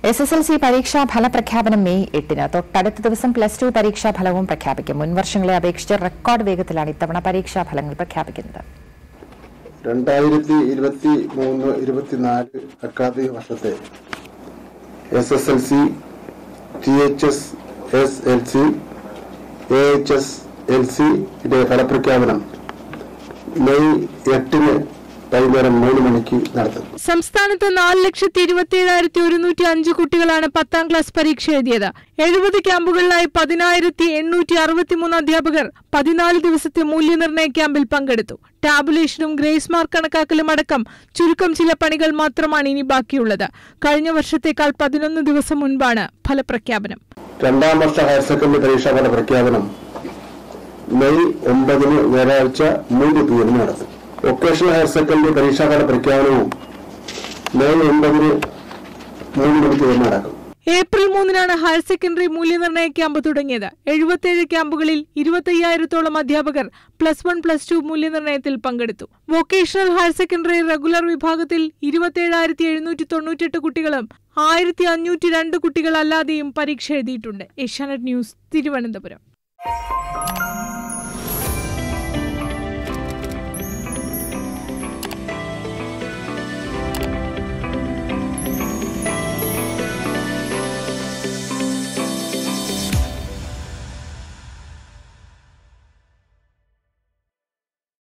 S S L C പരീക്ഷാ ഫലപ്രഖ്യാപനം May എട്ടിന് തൊട്ടടുത്ത ദിവസം പ്ലസ് ടു പരീക്ഷാ ഫലവും പ്രഖ്യാപിക്കും മുൻവർഷങ്ങളെ അപേക്ഷിച്ച് റെക്കോർഡ് വേഗത്തിലാണ് ഇത്തവണ പരീക്ഷാ ഫലങ്ങൾ പ്രഖ്യാപിക്കുന്നത് രണ്ടായിരത്തി ഇരുപത്തി മൂന്ന് ഇരുപത്തിനാല് അക്കാദമിക വർഷത്തെ S S L C T H S S L C A H S L സിയുടെ ഫലപ്രഖ്യാപനം മെയ് എട്ടിന് വൈകുന്നേരം മൂന്ന് മണിക്ക് നടത്തും സംസ്ഥാനത്ത് നാല് ലക്ഷത്തി ഇരുപത്തി ഏഴായിരത്തി ഒരുന്നൂറ്റി അഞ്ച് കുട്ടികളാണ് പത്താം ക്ലാസ് പരീക്ഷ എഴുതിയത് എഴുപത് ക്യാമ്പുകളിലായി പതിനായിരത്തി എണ്ണൂറ്റി അറുപത്തിമൂന്ന് അധ്യാപകർ പതിനാല് ദിവസത്തെ മൂല്യനിർണ്ണയ ക്യാമ്പിൽ പങ്കെടുത്തു ടാബുലേഷനും ഗ്രേസ് മാർക്ക് കണക്കാക്കലും അടക്കം ചുരുക്കം ചില പണികൾ മാത്രമാണ് ഇനി ബാക്കിയുള്ളത് കഴിഞ്ഞ വർഷത്തേക്കാൾ പതിനൊന്ന് ദിവസം മുൻപാണ് ഫലപ്രഖ്യാപനം രണ്ടാം വർഷ ഹയർ സെക്കൻഡറി പരീക്ഷാ ഫല പ്രഖ്യാപനം മെയ് ഒമ്പതിന് വ്യാഴാഴ്ച മൂന്ന് പി എമ്മിന് നടത്തും വൊക്കേഷണൽ ഹയർ സെക്കൻഡറി പരീക്ഷാഫല പ്രഖ്യാപനവും മെയ് ഒമ്പതിന് മൂന്ന് മണിക്ക് തന്നെ നടക്കും ഏപ്രിൽ മൂന്നിനാണ് ഹയർ സെക്കൻഡറി മൂല്യനിർണ്ണയ ക്യാമ്പ് തുടങ്ങിയത് എഴുപത്തിയേഴ് ക്യാമ്പുകളിൽ ഇരുപത്തയ്യായിരത്തോളം അധ്യാപകർ പ്ലസ് വൺ പ്ലസ് ടു മൂല്യനിർണ്ണയത്തിൽ പങ്കെടുത്തു വൊക്കേഷണൽ ഹയർ സെക്കൻഡറി റെഗുലർ വിഭാഗത്തിൽ ഇരുപത്തിയേഴായിരത്തി എഴുന്നൂറ്റി തൊണ്ണൂറ്റെട്ട് കുട്ടികളും ആയിരത്തി അഞ്ഞൂറ്റി രണ്ട് കുട്ടികൾ അല്ലാതെയും പരീക്ഷ എഴുതിയിട്ടുണ്ട് ഏഷ്യാനെറ്റ് ന്യൂസ് തിരുവനന്തപുരം